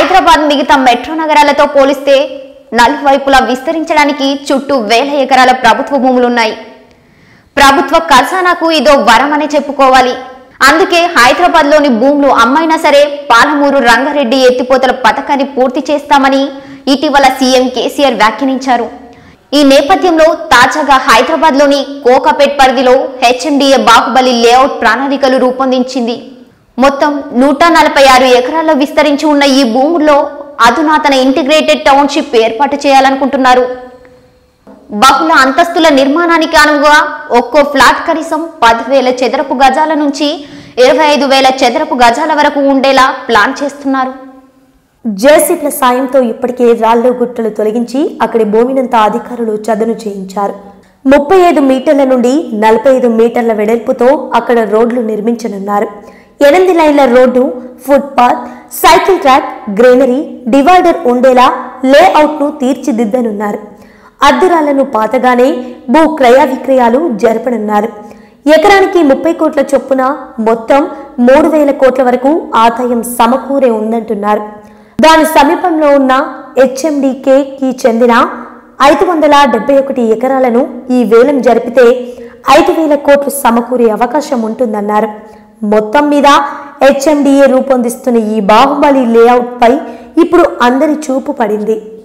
హైదరాబాద్ మిగతా మెట్రో నగరాలతో పోలిస్తే నలువైపులా విస్తరించడానికి చుట్టూ వేల ఎకరాల ప్రభుత్వ భూములున్నాయి ప్రభుత్వ ఖజానాకు ఇదో వరమనే చెప్పుకోవాలి అందుకే హైదరాబాద్ లోని భూములు అమ్మైనా సరే పాలమూరు రంగారెడ్డి ఎత్తిపోతల పథకాన్ని పూర్తి చేస్తామని ఇటీవల సీఎం కేసీఆర్ వ్యాఖ్యానించారు ఈ నేపథ్యంలో తాజాగా హైదరాబాద్ లోని కోకాపేట్ పరిధిలో హెచ్ఎండిఏ బాహుబలి లేఅవుట్ ప్రణాళికలు రూపొందించింది మొత్తం నూట నలభై ఆరు ఎకరాల్లో విస్తరించి ఉన్న ఈ భూముల్లో అధునాతన ఇంటిగ్రేటెడ్ టౌన్షిప్ ఏర్పాటు చేయాలనుకుంటున్నారు బహుళ అంతస్తుల నిర్మాణానికి అనుగుగా ఒక్కో ఫ్లాట్ కనీసం పదివేల చదరపు గజాల నుంచి ఇరవై ఐదు వేల చదరపు గజాల వరకు ఉండేలా ప్లాన్ చేస్తున్నారు జేసీబీల సాయంతో ఇప్పటికే రాళ్ళు గుట్టలు తొలగించి అక్కడి భూమినంతా అధికారులు చదును చేయించారు ముప్పై ఐదు మీటర్ల నుండి నలభై ఐదు మీటర్ల వెడల్పుతో అక్కడ రోడ్లు నిర్మించనున్నారు ఎనిమిది లైన్ల road footpath cycle track greenery divider ఉండేలా లేఅవుట్ను తీర్చిదిద్దనున్నారు అద్దురాలను పాతగానే భూ క్రయ విక్రయాలు జరపనున్నారు ఎకరానికి ముప్పై కోట్ల చొప్పున మొత్తం మూడు వేల కోట్ల వరకు ఆదాయం సమకూరే ఉందంటున్నారు దాని సమీపంలో ఉన్న హెచ్ఎండికేకి చెందిన ఐదు వందల డెబ్బై ఒకటి ఎకరాలను ఈ వేలం జరిపితే ఐదు వేల కోట్లు సమకూరే అవకాశం ఉంటుందన్నారు మొత్తం మీద హెచ్ఎండిఏ రూపొందిస్తున్న ఈ బాహుబలి లేఅవుట్ పై ఇప్పుడు అందరి చూపు పడింది